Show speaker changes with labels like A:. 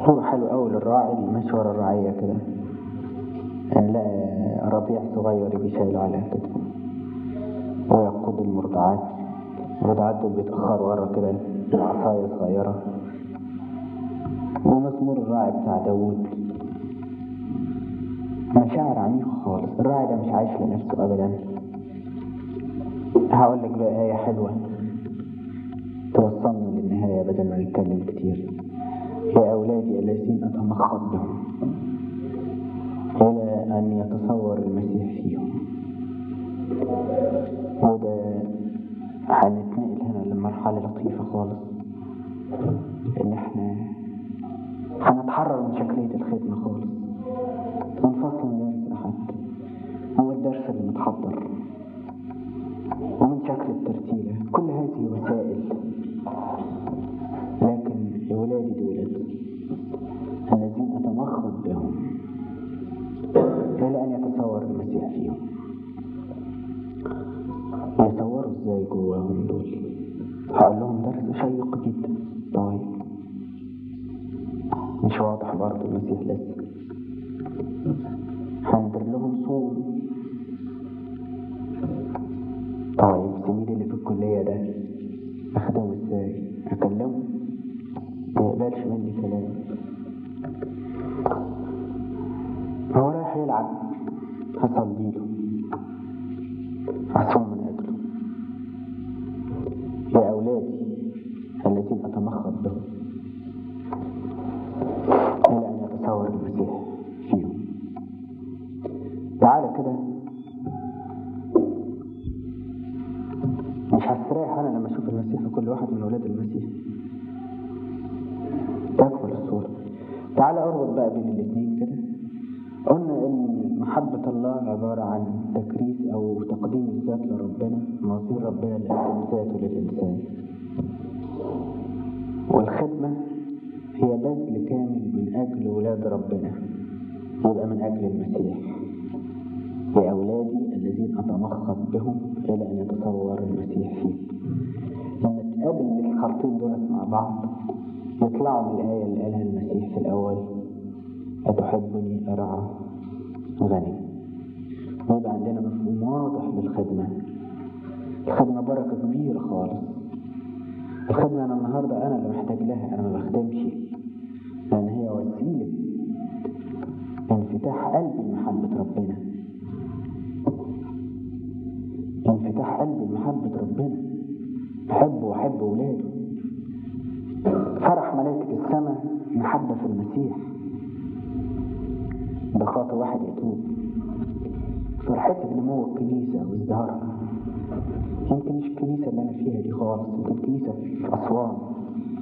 A: هو حلو قوي للراعي اللي ماشي ورا الرعية كده نلاقي رضيع صغير يجي شايله على كتفه ويقود المرضعات المرضعات دول بيتأخروا ورا كده بعصاية صغيرة ومزمور الراعي بتاع داوود مشاعر عميقة خالص الراعي ده مش عايش لنفسه أبدا هقول لك بقى آية حلوة توصلنا للنهاية بدل ما نتكلم كتير يا أولادي الذين أتمخض بهم إلى أن يتصور المسيح فيهم وده هنتنقل هنا لمرحلة لطيفة خالص إن إحنا هنتحرر من شكلية الخدمة خالص ونفصل من درس حتى هو الدرس اللي متحضر ومن شكل الترتيلة كل هذه وسائل لكن يا ولادي دولت الذين أتمخض بهم إلى أن يتصور المسيح فيهم يصوروا ازاي جواهم دول هقول لهم درس شيق جدا طيب مش واضح برضه المسيح لسه هندر لهم صوم طيب زميلي اللي في الكلية ده أخدمه ازاي أكلمه ما يقبلش مني كلام هو رايح يلعب هصلي له أصوم من أجله يا أولادي الذين أتمخض بهم إلى أن يتصور المسيح فيهم تعالى كده مش هستريح أنا لما أشوف المسيح في كل واحد من أولاد المسيح تكمل الصورة تعالى أربط بقى بين الاثنين كده قلنا إن محبة الله عبارة عن تكريس أو تقديم الذات لربنا مصير ربنا اللي قدم ذاته للإنسان والخدمة هي بذل كامل من أجل ولاد ربنا يبقى من أجل المسيح يا أولادي الذين أتمخض بهم إلى أن يتصور المسيح فيك لما تقابل الخطين دول مع بعض يطلعوا من الآية اللي قالها المسيح في الأول أتحبني أرعى غني ويبقى عندنا مفهوم واضح للخدمة الخدمة بركة كبيرة خالص الخدمة أنا النهاردة أنا اللي محتاج لها أنا ما بخدمش لأن هي وسيلة انفتاح قلبي لمحبة ربنا انفتاح قلبي لمحبة ربنا أحبه وأحب ولاده فرح ملائكة السماء محبة في المسيح ده خاطر واحد يتوب فرحتي بنمو الكنيسة وازدهارها يمكن مش الكنيسة اللي أنا فيها دي خالص يمكن كنيسة في أسوان